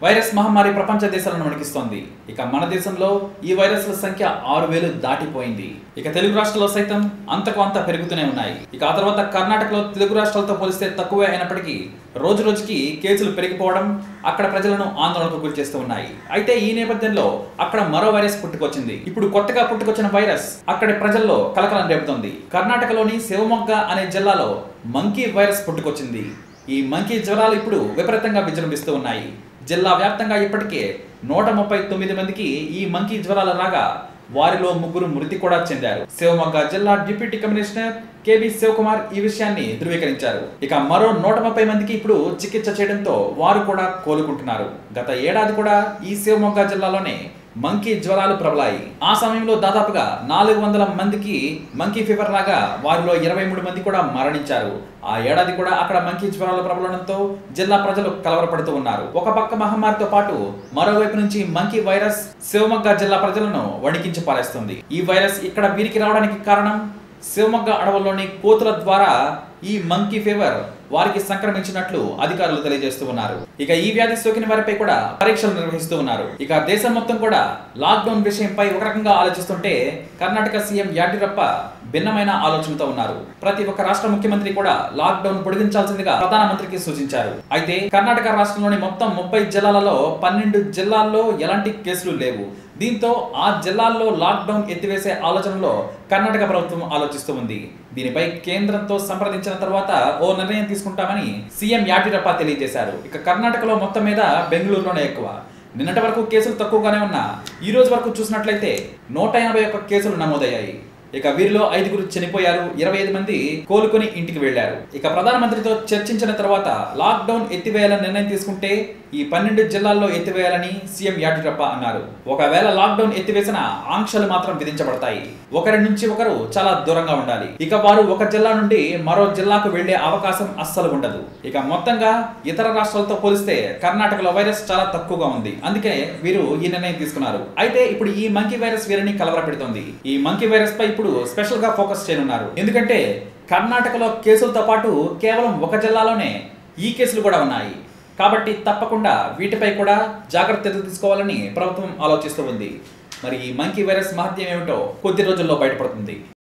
virus మహమ్మారి ప్రపంచ దేశాలను వణికిస్తోంది ఇక మన దేశంలో ఈ వైరస్ల సంఖ్య ఆరు వేలు దాటిపోయింది ఇక తెలుగు రాష్ట్రాల్లో సైతం అంతకు అంత పెరుగుతూనే ఉన్నాయి ఇక ఆ తర్వాత కర్ణాటకలో తెలుగు రాష్ట్రాలతో పోలిస్తే తక్కువే అయినప్పటికీ రోజు రోజుకి కేసులు పెరిగిపోవడం అక్కడ ప్రజలను ఆందోళనకు గురి చేస్తూ ఉన్నాయి అయితే ఈ నేపథ్యంలో అక్కడ మరో వైరస్ పుట్టుకొచ్చింది ఇప్పుడు కొత్తగా పుట్టుకొచ్చిన వైరస్ అక్కడి ప్రజల్లో కలకలం రేపుతోంది కర్ణాటకలోని శివమొగ్గ అనే జిల్లాలో మంకీ వైరస్ పుట్టుకొచ్చింది ఈ మంకీ జ్వరాలు ఇప్పుడు విపరీతంగా విజృంభిస్తూ ఉన్నాయి జిల్లా వ్యాప్తంగా ఇప్పటికే నూట ముప్పై తొమ్మిది మందికి ఈ మంకీ జ్వరాలు రాగా వారిలో ముగ్గురు మృతి కూడా చెందారు శివమొగ్గ జిల్లా డిప్యూటీ కమిషనర్ కేబి శివకుమార్ ఈ విషయాన్ని ధృవీకరించారు ఇక మరో నూట ముప్పై మందికి ఇప్పుడు చికిత్స చేయడంతో వారు కూడా కోలుకుంటున్నారు గత ఏడాది కూడా ఈ శివమొగ్గ జిల్లాలోనే మంకీ జ్వరాలు ప్రబలాయి ఆ సమయంలో దాదాపుగా నాలుగు వందల మందికి మంకీ ఫీవర్ రాగా వారిలో ఇరవై మూడు మంది కూడా మరణించారు ఆ ఏడాది కూడా అక్కడ మంకీ జ్వరాలు ప్రబలడంతో జిల్లా ప్రజలు కలవరపడుతూ ఉన్నారు ఒక పక్క మహమ్మారితో పాటు మరోవైపు నుంచి మంకీ వైరస్ శివమొగ్గ జిల్లా ప్రజలను వణికించి పారేస్తుంది ఈ వైరస్ ఇక్కడ వీరికి రావడానికి కారణం శివమొగ్గ అడవుల్లోని కోతుల ద్వారా ఈ మంకీ ఫీవర్ వారికి సంక్రమించినట్లు అధికారులు తెలియజేస్తూ ఉన్నారు ఇక ఈ వ్యాధి సోకిన వారిపై కూడా పరీక్షలు నిర్వహిస్తూ ఉన్నారు ఇక దేశం మొత్తం కూడా లాక్డౌన్ విషయంపై ఒక రకంగా ఆలోచిస్తుంటే కర్ణాటక సీఎం యాడ్యూరప్ప భిన్నమైన ఆలోచనతో ఉన్నారు ప్రతి ఒక్క రాష్ట్ర ముఖ్యమంత్రి కూడా లాక్డౌన్ పొడిగించాల్సిందిగా ప్రధానమంత్రికి సూచించారు అయితే కర్ణాటక రాష్ట్రంలోని మొత్తం ముప్పై జిల్లాలలో పన్నెండు జిల్లాల్లో ఎలాంటి కేసులు లేవు దీంతో ఆ జిల్లాల్లో లాక్డౌన్ ఎత్తివేసే ఆలోచనలో కర్ణాటక ప్రభుత్వం ఆలోచిస్తూ ఉంది దీనిపై కేంద్రంతో సంప్రదించిన తర్వాత ఓ నిర్ణయం తీసుకుంటామని సీఎం యాడ్యూరప్ప తెలియజేశారు ఇక కర్ణాటకలో మొత్తం మీద బెంగళూరులోనే ఎక్కువ నిన్నటి వరకు కేసులు తక్కువగానే ఉన్నా ఈ రోజు వరకు చూసినట్లయితే నూట ఎనభై ఒక్క కేసులు నమోదయ్యాయి ఇక వీరిలో ఐదుగురు చనిపోయారు ఇరవై ఐదు మంది కోలుకొని ఇంటికి వెళ్లారు ఇక ప్రధానమంత్రితో చర్చించిన తర్వాత లాక్డౌన్ ఎత్తివేయాలని నిర్ణయం తీసుకుంటే ఈ పన్నెండు జిల్లాల్లో ఎత్తివేయాలని సీఎం యాడ్యూరప్ప అన్నారు ఒకవేళ లాక్డౌన్ ఎత్తివేసిన ఆంక్షలు మాత్రం విధించబడతాయి ఒకరి నుంచి ఒకరు చాలా దూరంగా ఉండాలి ఇక వారు ఒక జిల్లా నుండి మరో జిల్లాకు వెళ్లే అవకాశం అస్సలు ఉండదు ఇక మొత్తంగా ఇతర రాష్ట్రాలతో పోలిస్తే కర్ణాటకలో వైరస్ చాలా తక్కువగా ఉంది అందుకే వీరు ఈ నిర్ణయం తీసుకున్నారు అయితే ఇప్పుడు ఈ మంకీ వైరస్ వీరిని కలవరపెడుతోంది ఈ మంకీ వైరస్ పై ఇప్పుడు స్పెషల్ గా ఫోకస్ చేయనున్నారు ఎందుకంటే కర్ణాటకలో కేసులతో పాటు కేవలం ఒక జిల్లాలోనే ఈ కేసులు కూడా ఉన్నాయి కాబట్టి తప్పకుండా వీటిపై కూడా జాగ్రత్తలు తీసుకోవాలని ప్రభుత్వం ఆలోచిస్తూ ఉంది మరి ఈ మంకీ వైరస్ మహత్యం ఏమిటో కొద్ది రోజుల్లో బయటపడుతుంది